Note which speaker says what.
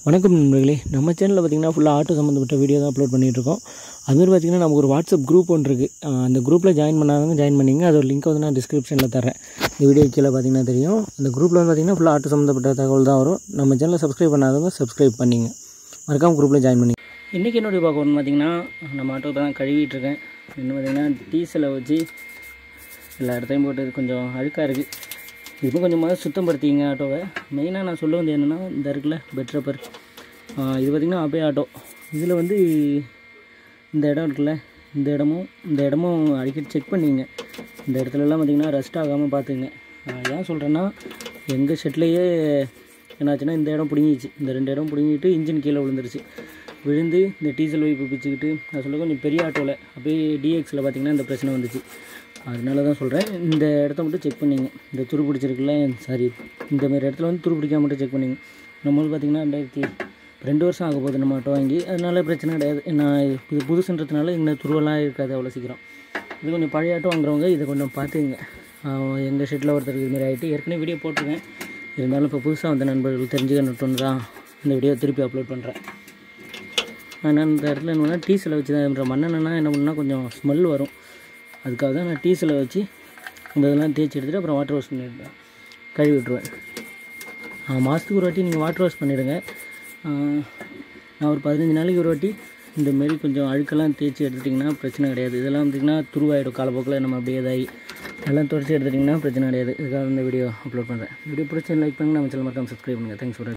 Speaker 1: வணக்கம் நண்பர்களே நம்ம சேனலில் பார்த்திங்கன்னா ஃபுல்லாக ஆட்டோ சம்மந்தப்பட்ட வீடியோ தான் அப்லோட் பண்ணிகிட்ருக்கோம் அதுமாதிரி பார்த்திங்கன்னா நமக்கு ஒரு வாட்ஸ்அப் குரூப் ஒன்று இருக்குது அஹ் அந்த குரூப்பில் ஜாயின் பண்ணாதவங்க ஜாயின் பண்ணிங்க அதோட லிங்க் வந்து நான் டிஸ்கிரிப்ஷனில் தரேன் இந்த வீடியோ கீழே பார்த்திங்கன்னா தெரியும் அந்த குரூப்பில் வந்து பார்த்திங்கன்னா ஃபுல்லாக ஆட்டோ சம்மந்தப்பட்ட தகவல் தான் வரும் நம்ம சேனலை சப்ஸ்கிரைப் பண்ணாதவங்க சப்ஸ்கிரைப் பண்ணிங்க மறக்காமல் குரூப்பில் ஜாயின் பண்ணி
Speaker 2: இன்றைக்கி என்னுடைய பார்க்க வரணும் பார்த்தீங்கன்னா நம்ம ஆட்டோ தான் கழுவிட்டு இருக்கேன் இன்னும் பார்த்தீங்கன்னா டீசலை வச்சு எல்லா இடத்தையும் போட்டு இது கொஞ்சம் அழுக்காக இருக்குது இதுக்கும் கொஞ்சமாக சுத்தப்படுத்திங்க ஆட்டோவை மெயினாக நான் சொல்ல வந்து என்னென்னா இந்த இருக்குல்ல பெட்ரப்பர் இது பார்த்திங்கன்னா அப்படியே ஆட்டோ இதில் வந்து இந்த இடம் இருக்குல்ல இந்த இடமும் இந்த இடமும் அடிக்கடி செக் பண்ணிங்க இந்த இடத்துலலாம் பார்த்திங்கன்னா ரஸ்ட் ஆகாமல் பார்த்துங்க நான் ஏன் சொல்கிறேன்னா எங்கள் ஷெட்லேயே என்னாச்சுன்னா இந்த இடம் பிடுங்கிச்சு இந்த ரெண்டு இடம் பிடுங்கிட்டு இன்ஜின் கீழே விழுந்துருச்சு விழுந்து இந்த டீசல் வைப்பு பிச்சுக்கிட்டு நான் சொல்ல கொஞ்சம் பெரிய ஆட்டோவில் அப்படியே டிஎக்ஸில் பார்த்தீங்கன்னா இந்த பிரச்சனை வந்துச்சு அதனால தான் சொல்கிறேன் இந்த இடத்த மட்டும் செக் பண்ணிங்க இந்த துரு பிடிச்சிருக்குல்ல சாரி இந்த மாதிரி இடத்துல வந்து துரு பிடிக்காம மட்டும் செக் பண்ணிங்க நம்மளுக்கு பார்த்தீங்கன்னா ரெண்டாயிரத்தி ரெண்டு வருஷம் ஆக போகுது நம்ம ஆட்டோ வாங்கி அதனால பிரச்சனை கிடையாது நான் இது புதுசுன்றதுனால இந்த துருவெல்லாம் இருக்காது அவ்வளோ சீக்கிரம் இது கொஞ்சம் பழைய ஆட்டோ வாங்குறவங்க இதை கொஞ்சம் பார்த்துங்க எங்கள் ஷெட்டில் ஒருத்தருக்கு இது மாதிரி ஆகிட்டு ஏற்கனவே வீடியோ போட்டிருக்கேன் இருந்தாலும் இப்போ புதுசாக வந்த நண்பர்கள் தெரிஞ்சுக்கணுட்டு தான் இந்த வீடியோ திருப்பி அப்லோட் பண்ணுறேன் ஆனால் இந்த இடத்துல என்னன்னா டீசலை வச்சு தான் பண்ணுறேன் மண்ணெண்ணா என்ன பண்ணால் கொஞ்சம் ஸ்மெல் வரும் அதுக்காக தான் நான் டீசலை வச்சு இந்த இதெல்லாம் தேய்ச்சி எடுத்துகிட்டு அப்புறம் வாட்டர் வாஷ் பண்ணிடுவேன் கழுவி விட்ருவேன் மாதத்துக்கு ஒரு வாட்டி நீங்கள் வாட்டர் வாஷ் பண்ணிவிடுங்க நான் ஒரு பதினஞ்சு நாளைக்கு ஒரு வாட்டி இந்த மாரி கொஞ்சம் அழுக்கெல்லாம் தேய்ச்சி எடுத்துட்டிங்கன்னா பிரச்சனை கிடையாது இதெல்லாம் வந்துட்டிங்கன்னா துருவாயிடும் காலப்போக்கில் நம்ம அப்படியே இதாகி எல்லாம் தொடச்சி எடுத்துட்டிங்கன்னா பிரச்சனை கிடையாது இதுக்காக இந்த வீடியோ அப்லோட் பண்ணுறேன் வீடியோ பிடிச்சி லைக் பண்ணுங்கள் நம்ம சேனல் மறக்காம சப்ஸ்கிரைப் பண்ணுங்கள் தேங்க்ஸ் ஃபார்